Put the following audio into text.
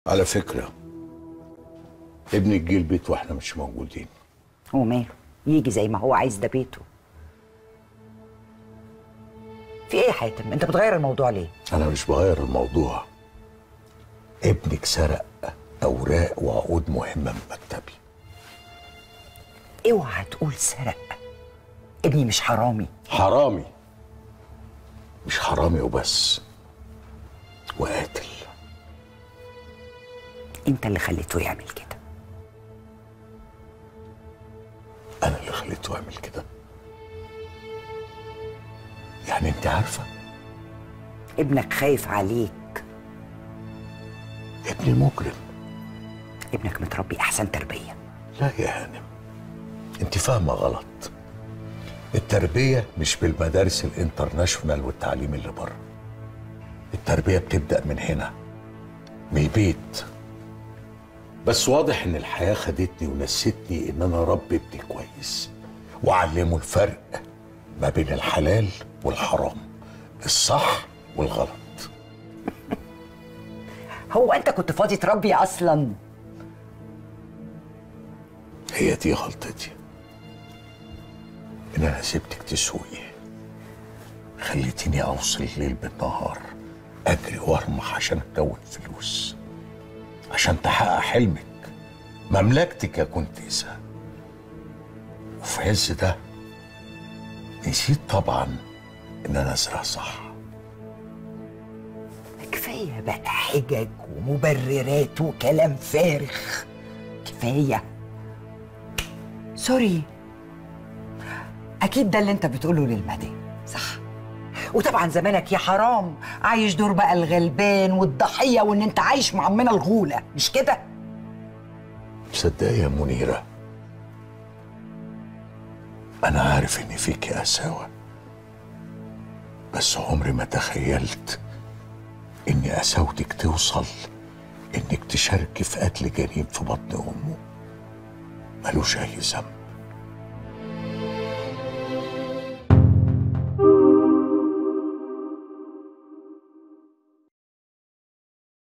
على فكرة ابني جه البيت واحنا مش موجودين هو ماله يجي زي ما هو عايز ده بيته في ايه يا حاتم انت بتغير الموضوع ليه انا مش بغير الموضوع ابنك سرق اوراق وعقود مهمة من مكتبي اوعى تقول سرق ابني مش حرامي حرامي مش حرامي وبس وقاتل انت اللي خليته يعمل كده انا اللي خليته يعمل كده يعني انت عارفة ابنك خايف عليك ابني مجرم ابنك متربي احسن تربيه لا يا هانم انت فاهمة غلط التربية مش بالمدارس الانترناشونال والتعليم اللي بره التربية بتبدأ من هنا من البيت بس واضح ان الحياة خدتني ونستني ان انا اربي ابني كويس واعلمه الفرق ما بين الحلال والحرام الصح والغلط هو انت كنت فاضي تربي اصلا هي دي غلطتي ان انا سبتك تسوقي خليتيني اوصل الليل بالنهار اجري وارمح عشان اكون فلوس عشان تحقق حلمك مملكتك يا كنتيسة وفي عز ده نسيت طبعا ان انا ازرع صح كفايه بقى حجج ومبررات وكلام فارغ كفايه سوري اكيد ده اللي انت بتقوله للمدام صح وطبعا زمانك يا حرام عايش دور بقى الغلبان والضحيه وان انت عايش مع عمنا الغوله مش كده مصدقة يا منيرة أنا عارف إن فيكي قساوة بس عمري ما تخيلت إن قساوتك توصل إنك تشاركي في قتل جنين في بطن أمه ملوش أي ذنب